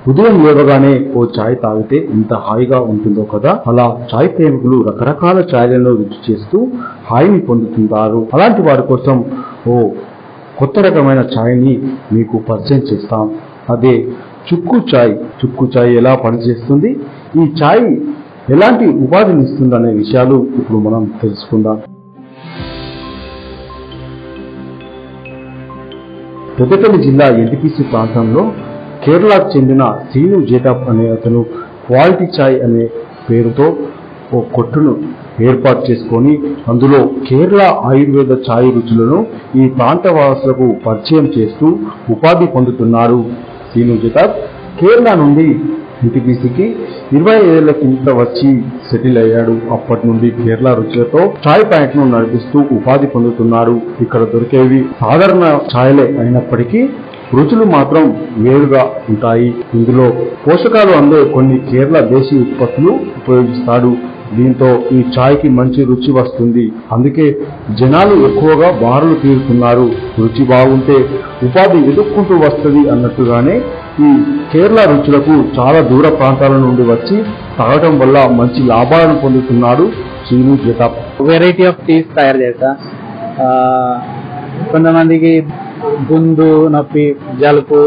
ఉదయం లేవగానే ఓ చాయ్ తాగితే ఎంత హాయిగా ఉంటుందో కదా అలా చాయ్ ప్రేమికులు రకరకాల చాయ్లను రుచి చేస్తూ హాయిని పొందుతుంటారు అలాంటి వారి కోసం ఓ కొత్త రకమైన ఛాయ్ని మీకు పరిచయం చేస్తాం అదే చుక్కు చాయ్ చుక్కు చాయ్ ఎలా పనిచేస్తుంది ఈ చాయ్ ఎలాంటి ఉపాధిని ఇస్తుందనే విషయాలు ఇప్పుడు మనం తెలుసుకుందాం పెద్దపల్లి జిల్లా ఎన్టీపీసీ ప్రాంతంలో కేరళకు చెందిన సీను జేటాప్ అనే అతను క్వాలిటీ చాయ్ అనే పేరుతో ఓ కొట్టును ఏర్పాటు చేసుకొని అందులో కేరళ ఆయుర్వేద ఛాయ్ రుచులను ఈ ప్రాంత వాసులకు పరిచయం చేస్తూ ఉపాధి పొందుతున్నారు సీను జేటాప్ కేరళ నుండి ఎన్టీపీసీకి ఇరవై ఏళ్ల కింద వచ్చి సెటిల్ అయ్యాడు అప్పటి నుండి కేరళ రుచులతో చాయ్ ప్యాంట్ ను నడిపిస్తూ ఉపాధి పొందుతున్నాడు ఇక్కడ దొరికేవి సాధారణ ఛాయలే అయినప్పటికీ రుచులు మాత్రం వేరుగా ఉంటాయి ఇందులో పోషకాలు అందే కొన్ని కేరళ దేశీ ఉత్పత్తులు ఉపయోగిస్తాడు దీంతో ఈ ఛాయ్కి మంచి రుచి వస్తుంది అందుకే జనాలు ఎక్కువగా బారులు తీరుతున్నారు రుచి బాగుంటే ఉపాధి ఎదుక్కుంటూ వస్తుంది అన్నట్టుగానే ఈ కేరళ రుచులకు చాలా దూర ప్రాంతాల నుండి వచ్చి తాగటం వల్ల మంచి లాభాలను పొందుతున్నాడు చీను జటాప్ వెరైటీ ఆఫ్ టీస్ తయారు చేస్తా ఆ, కొంతమందికి గుండు నొప్పి జలుపు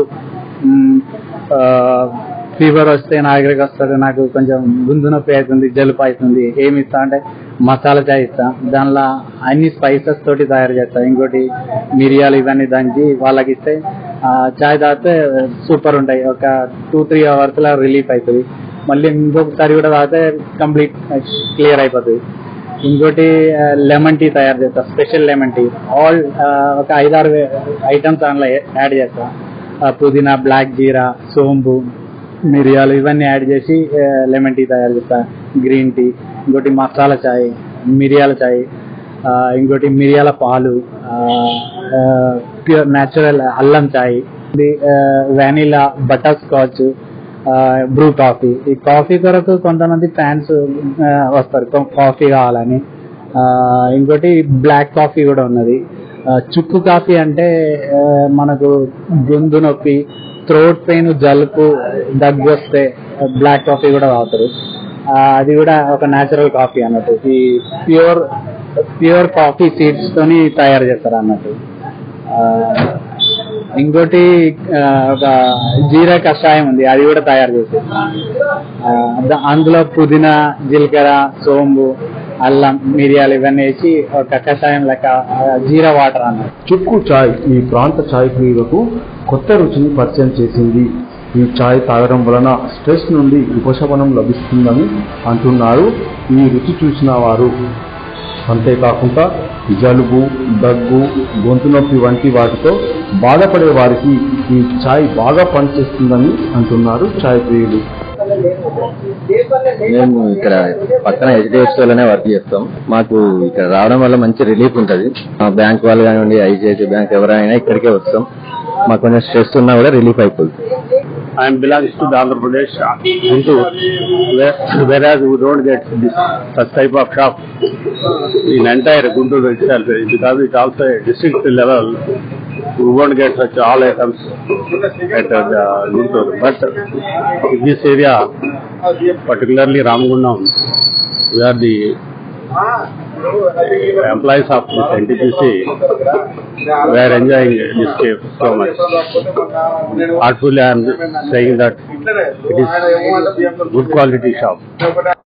ఫీవర్ వస్తే నా దగ్గరికి వస్తారు నాకు కొంచెం గుండు నొప్పి అవుతుంది జలుపు అవుతుంది ఏమి ఇస్తా అంటే మసాలా చాయ్ ఇస్తా దానిలో అన్ని స్పైసెస్ తోటి తయారు చేస్తా ఇంకోటి మిరియాలు ఇవన్నీ దంచి వాళ్ళకి ఇస్తే ఆ, చాయ్ తాగితే సూపర్ ఉంటాయి ఒక టూ త్రీ అవర్స్ లో రిలీఫ్ అవుతుంది మళ్ళీ ఇంకొకసారి కూడా తాగితే కంప్లీట్ క్లియర్ అయిపోతుంది ఇంకోటి లెమన్ టీ తయారు చేస్తా స్పెషల్ లెమన్ టీ ఆల్ ఒక ఐదారు ఐటమ్స్ దానిలో యాడ్ చేస్తా ఆ, పుదీనా బ్లాక్ జీరా సోంపు మిరియాలు ఇవన్నీ యాడ్ చేసి లెమన్ టీ తయారు చేస్తా గ్రీన్ టీ ఇంకోటి మసాలా చాయ్ మిరియాల చాయ్ ఆ, ఇంకోటి మిరియాల పాలు ప్యూర్ న్యాచురల్ అల్లం చాయ్ ఇది vanilla butterscotch Bru coffee ఈ కాఫీ కొరకు కొంతమంది ఫ్యాన్స్ వస్తారు కొ- కాఫీ కావాలని ఆ, ఇంకోటి బ్లాక్ కాఫీ కూడా ఉన్నది ఆ, చుక్కు కాఫీ అంటే ఆ, మనకు గొంతు నొప్పి థ్రోట్ పెయిన్ జలుపు దగ్గు వస్తే బ్లాక్ కాఫీ కూడా తాగుతారు ఆ, అది కూడా ఒక న్యాచురల్ కాఫీ అన్నట్టు ఈ ప్యూర్ ప్యూర్ కాఫీ సీడ్స్ తోని తయారు చేస్తారు అన్నట్టు ఆ, ఇంకోటి ఆ, ఒక జీరా కషాయం ఉంది అది కూడా తయారు చేసేది ఆ, ద- అందులో పుదీనా జీలకర్ర సోంబు అల్లం మిరియాలు ఇవన్నీ వేసి ఒక కషాయం లెక్క ఆ, జీరా వాటర్ అన్నట్టు చుక్కు చాయ్ ఈ ప్రాంత చాయ్ ప్రియులకు కొత్త రుచిని పరిచయం చేసింది ఈ చాయ్ తాగడం వలన స్ట్రెస్ నుండి ఉపశమనం లభిస్తుందని అంటున్నారు ఈ రుచి చూసిన వారు అంతేకాకుండా జలుబు దగ్గు గొంతు నొప్పి వంటి వాటితో బాధపడే వారికి ఈ చాయ్ బాగా పనిచేస్తుందని అంటున్నారు చాయ్ ప్రియులు మేము ఇక్కడ పక్కన హెచ్డిఎఫ్సి లోనే వర్క్ చేస్తాం మాకు ఇక్కడ రావడం వల్ల మంచి రిలీఫ్ ఉంటది మా బ్యాంక్ వాళ్ళు కానివ్వండి ఐసిఐసి బ్యాంక్ ఎవరైనా ఇక్కడికే వస్తాం మాకు కొంచెం స్ట్రెస్ ఉన్నా కూడా రిలీఫ్ అయిపోతుంది I am belongs to the Andhra Pradesh, Guntur, where, whereas we don't get this such type of shop in entire Guntur itself because it's also a district level. We won't get such all items at uh, the Guntur. But in this area, particularly Ramgundam, we are the employees of this NTPC. We are enjoying this cave so much. Heartfully, I am saying that it is good quality shop.